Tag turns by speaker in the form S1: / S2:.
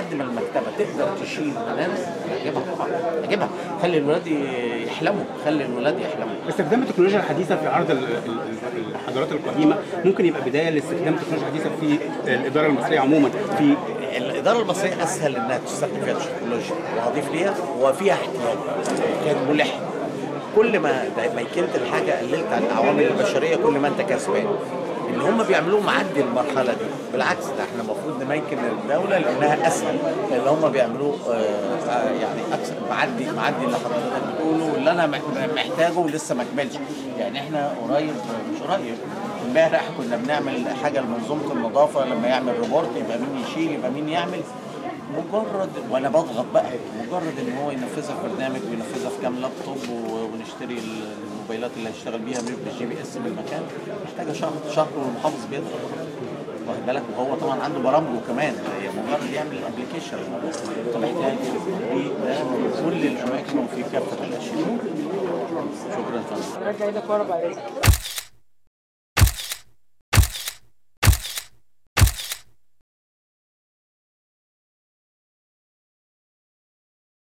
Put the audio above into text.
S1: لحد ما المكتبه تقدر تشيل مدارس اجيبها طبعا اجيبها خلي الولاد يحلموا خلي الولاد يحلموا
S2: استخدام التكنولوجيا الحديثه في عرض ال- ال- الحضارات القديمه ممكن يبقى بدايه لاستخدام التكنولوجيا الحديثه في الاداره المصريه عموما في
S1: الاداره المصريه اسهل انها تستخدم فيها التكنولوجيا واضيف ليها وفيها احتياج كان ملح كل ما ميكنت الحاجه قللت عن العوامل البشريه كل ما انت كسبان اللي هم بيعملوه معدي المرحله دي بالعكس ده احنا المفروض نميكن الدوله لانها اسهل اللي هم بيعملوه آه، آه، يعني اكثر معدي معدي اللي حضرتك بتقوله واللي انا مح- محتاجه ولسه ما كملش يعني احنا قريب مش قريب امبارح كنا بنعمل حاجه لمنظومه النظافه لما يعمل ريبورت يبقى مين يشيل يبقى مين يعمل مجرد وانا بضغط بقى مجرد ان هو ينفذها في برنامج وينفذها في كام لابتوب و- ونشتري الموبايلات اللي هيشتغل بيها بالجي بي اس بالمكان محتاجه شهر شهر والمحافظ بيضغط واخد بالك وهو طبعا عنده برامجه كمان هي مجرد يعمل الابلكيشن طب محتاج دي ده في كل الاماكن وفي كافه الاشياء شكرا فندم
S3: رجع ايدك ورا بعدين